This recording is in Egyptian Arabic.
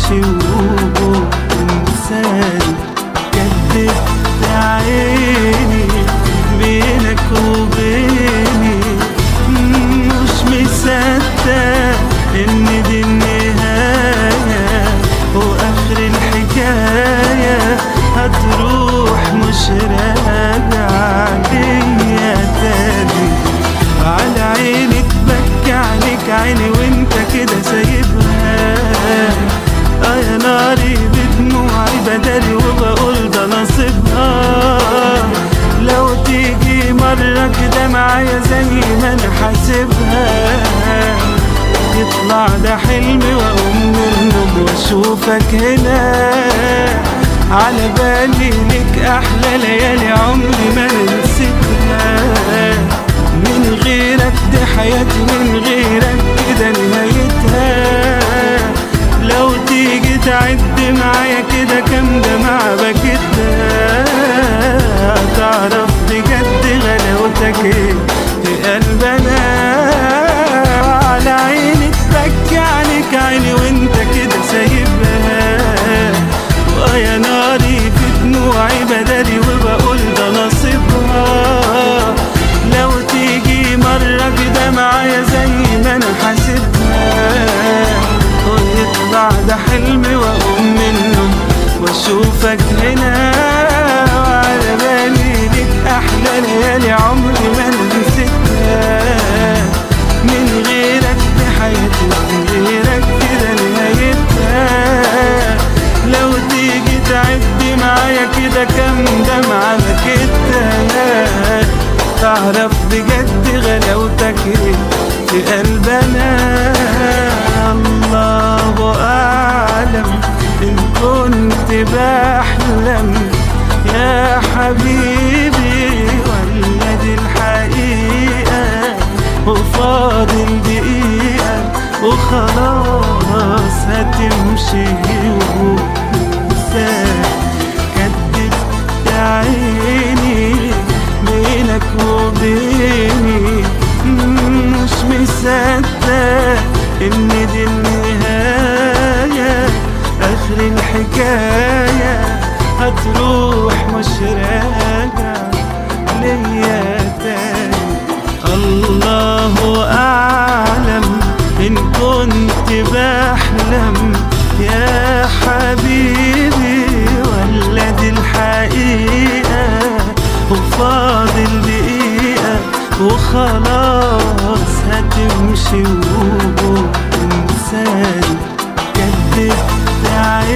هتمشي وتنساني كدبت عيني بينك وبيني مش مصدق ان دي النهاية واخر الحكاية هتروح مش راجع ليا تاني على عيني تبكي عليك عيني وانت كده سايبها اه يا ناري بدموعي بداري وبقول ده نصيبها لو تيجي مرة كده معايا زي ما انا حاسبها يطلع ده حلمي واقوم من النوم واشوفك هنا على بالي لك احلى ليالي عمري ما نسيتها من غيرك دي حياتي من غيرك كده نهايتها لو تيجي تعد معايا كده كام دمعة بكتها تعرف بجد غلاوتك ايه في قلبنا على عيني تبكي عليك عيني وانت كده سايبها ويا ناري في دموعي بداري وبقول ده نصيبها لو تيجي مرة كده معايا زي ما انا حاسبها ويطلع ده حلمي واقوم منه واشوفك هنا وعلى بالي ليك احلى ليالي عمري ما انا نسيتها من غيرك في حياتي من غيرك كده نهايتها لو تيجي تعدي معايا كده كام دمعة بكتها تعرف بجد غلاوتك ايه في قلبنا الله أعلم إن كنت بحلم يا حبيبي ولا دي الحقيقة وفاضل دقيقة وخلاص هتمشي وتنساك كدبت عيني بينك وبيني مش مصدق ان دي النهاية اخر الحكاية هتروح مش راجع ليا تاني الله اعلم ان كنت بحلم يا حبيبي ولا دي الحقيقة وفاضل دقيقة وخلاص هتمشي وتنساني كدبت عيني